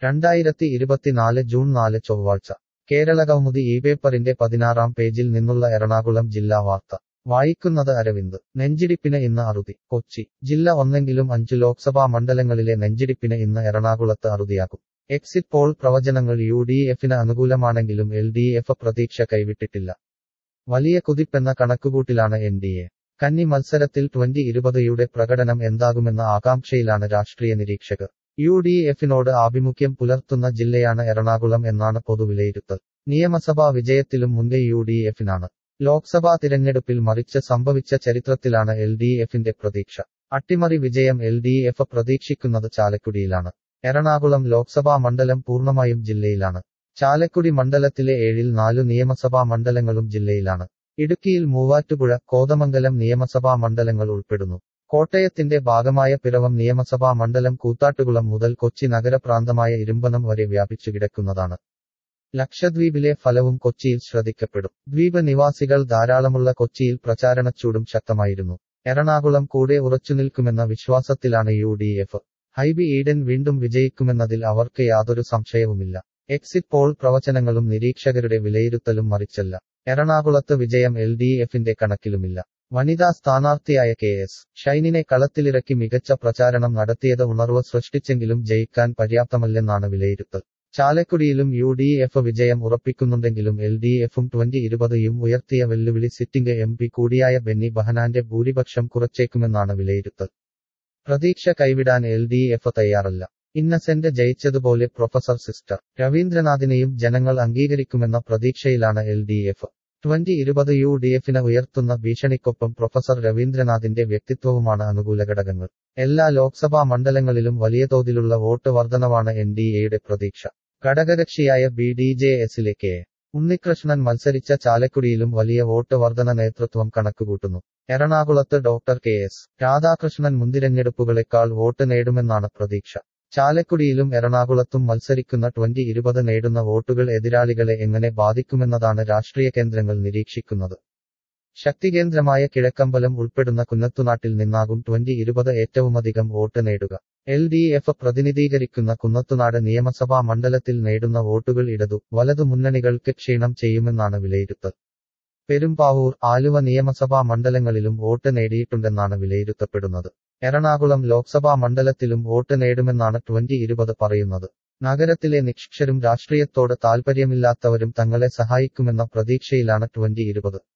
രണ്ടായിരത്തി ഇരുപത്തിനാല് ജൂൺ നാല് ചൊവ്വാഴ്ച കേരളകൗമുദി ഈ പേപ്പറിന്റെ പതിനാറാം പേജിൽ നിന്നുള്ള എറണാകുളം ജില്ലാ വാർത്ത വായിക്കുന്നത് അരവിന്ദ് നെഞ്ചിടിപ്പിന് ഇന്ന് അറുതി കൊച്ചി ജില്ല ഒന്നെങ്കിലും അഞ്ചു ലോക്സഭാ മണ്ഡലങ്ങളിലെ നെഞ്ചിടിപ്പിന് ഇന്ന് എറണാകുളത്ത് അറുതിയാകും എക്സിറ്റ് പോൾ പ്രവചനങ്ങൾ യു ഡി എഫിന് അനുകൂലമാണെങ്കിലും എൽ ഡി എഫ് പ്രതീക്ഷ കൈവിട്ടിട്ടില്ല വലിയ കുതിപ്പെന്ന കണക്കുകൂട്ടിലാണ് എൻ ഡി എ കന്നി മത്സരത്തിൽ ട്വന്റി ഇരുപതയുടെ പ്രകടനം എന്താകുമെന്ന ആകാംക്ഷയിലാണ് രാഷ്ട്രീയ നിരീക്ഷകർ യു ഡി എഫിനോട് ആഭിമുഖ്യം പുലർത്തുന്ന ജില്ലയാണ് എറണാകുളം എന്നാണ് പൊതുവിലയിരുത്തൽ നിയമസഭാ വിജയത്തിലും മുൻകൈ യു ഡി എഫിനാണ് ലോക്സഭാ തിരഞ്ഞെടുപ്പിൽ മറിച്ച് സംഭവിച്ച ചരിത്രത്തിലാണ് എൽ ഡി എഫിന്റെ പ്രതീക്ഷ അട്ടിമറി വിജയം എൽ ഡി എഫ് പ്രതീക്ഷിക്കുന്നത് ചാലക്കുടിയിലാണ് എറണാകുളം ലോക്സഭാ മണ്ഡലം പൂർണ്ണമായും ജില്ലയിലാണ് ചാലക്കുടി മണ്ഡലത്തിലെ ഏഴിൽ നാലു നിയമസഭാ മണ്ഡലങ്ങളും ജില്ലയിലാണ് ഇടുക്കിയിൽ മൂവാറ്റുപുഴ കോതമംഗലം നിയമസഭാ മണ്ഡലങ്ങൾ ഉൾപ്പെടുന്നു കോട്ടയത്തിന്റെ ഭാഗമായ പിറവം നിയമസഭാ മണ്ഡലം കൂത്താട്ടുകുളം മുതൽ കൊച്ചി നഗരപ്രാന്തമായ ഇരുമ്പനം വരെ വ്യാപിച്ചു കിടക്കുന്നതാണ് ലക്ഷദ്വീപിലെ ഫലവും കൊച്ചിയിൽ ശ്രദ്ധിക്കപ്പെടും ദ്വീപ് നിവാസികൾ ധാരാളമുള്ള കൊച്ചിയിൽ പ്രചാരണച്ചൂടും ശക്തമായിരുന്നു എറണാകുളം കൂടെ ഉറച്ചുനിൽക്കുമെന്ന വിശ്വാസത്തിലാണ് U D F Hibi Eden വീണ്ടും വിജയിക്കുമെന്നതിൽ അവർക്ക് യാതൊരു സംശയവുമില്ല എക്സിറ്റ് പോൾ പ്രവചനങ്ങളും നിരീക്ഷകരുടെ വിലയിരുത്തലും മറിച്ചല്ല എറണാകുളത്ത് വിജയം എൽ ഡി എഫിന്റെ കണക്കിലുമില്ല വനിതാ സ്ഥാനാർത്ഥിയായ കെ എസ് ഷൈനിനെ കളത്തിലിറക്കി മികച്ച പ്രചാരണം നടത്തിയത് ഉണർവ് സൃഷ്ടിച്ചെങ്കിലും ജയിക്കാൻ പര്യാപ്തമല്ലെന്നാണ് വിലയിരുത്തൽ ചാലക്കുടിയിലും യു ഡി എഫ് വിജയം ഉറപ്പിക്കുന്നുണ്ടെങ്കിലും എൽ ഡി എഫും ട്വന്റി ഇരുപതയും ഉയർത്തിയ വെല്ലുവിളി സിറ്റിംഗ് എം പി കൂടിയായ ബെന്നി ബഹനാന്റെ ഭൂരിപക്ഷം കുറച്ചേക്കുമെന്നാണ് വിലയിരുത്തൽ പ്രതീക്ഷ കൈവിടാൻ എൽ ഡി എഫ് തയ്യാറല്ല ഇന്നസെന്റ് ജയിച്ചതുപോലെ പ്രൊഫസർ സിസ്റ്റർ രവീന്ദ്രനാഥിനെയും ജനങ്ങൾ അംഗീകരിക്കുമെന്ന പ്രതീക്ഷയിലാണ് എൽ ഡി എഫ് ട്വന്റി ഇരുപത് യു ഡി എഫിന് ഉയർത്തുന്ന ഭീഷണിക്കൊപ്പം പ്രൊഫസർ രവീന്ദ്രനാഥിന്റെ വ്യക്തിത്വവുമാണ് അനുകൂല ഘടകങ്ങൾ എല്ലാ ലോക്സഭാ മണ്ഡലങ്ങളിലും വലിയ തോതിലുള്ള വോട്ട് വർധനവാണ് എൻ ഡി എയുടെ പ്രതീക്ഷ ഘടകകക്ഷിയായ ബി ഡി ജെ എസിലെ കെ ഉണ്ണികൃഷ്ണൻ മത്സരിച്ച ചാലക്കുടിയിലും വലിയ വോട്ട് വർധന നേതൃത്വം കണക്കുകൂട്ടുന്നു എറണാകുളത്ത് ഡോക്ടർ കെ എസ് രാധാകൃഷ്ണൻ മുൻതിരഞ്ഞെടുപ്പുകളെക്കാൾ വോട്ട് നേടുമെന്നാണ് പ്രതീക്ഷ ചാലക്കുടിയിലും എറണാകുളത്തും മത്സരിക്കുന്ന ട്വന്റി ഇരുപത് നേടുന്ന വോട്ടുകൾ എതിരാളികളെ എങ്ങനെ ബാധിക്കുമെന്നതാണ് രാഷ്ട്രീയ കേന്ദ്രങ്ങൾ നിരീക്ഷിക്കുന്നത് ശക്തികേന്ദ്രമായ കിഴക്കമ്പലം ഉൾപ്പെടുന്ന കുന്നത്തുനാട്ടിൽ നിന്നാകും ട്വന്റി ഇരുപത് ഏറ്റവുമധികം വോട്ട് നേടുക എൽ ഡി എഫ് പ്രതിനിധീകരിക്കുന്ന കുന്നത്തുനാട് നിയമസഭാ മണ്ഡലത്തിൽ നേടുന്ന വോട്ടുകൾ ഇടതു വലതു മുന്നണികൾക്ക് ക്ഷീണം ചെയ്യുമെന്നാണ് വിലയിരുത്തൽ പെരുമ്പാവൂർ ആലുവ നിയമസഭാ മണ്ഡലങ്ങളിലും വോട്ട് നേടിയിട്ടുണ്ടെന്നാണ് വിലയിരുത്തപ്പെടുന്നത് എറണാകുളം ലോക്സഭാ മണ്ഡലത്തിലും വോട്ട് നേടുമെന്നാണ് ട്വന്റി ഇരുപത് പറയുന്നത് നഗരത്തിലെ നിക്ഷരും രാഷ്ട്രീയത്തോട് താൽപര്യമില്ലാത്തവരും തങ്ങളെ സഹായിക്കുമെന്ന പ്രതീക്ഷയിലാണ് ട്വന്റി ഇരുപത്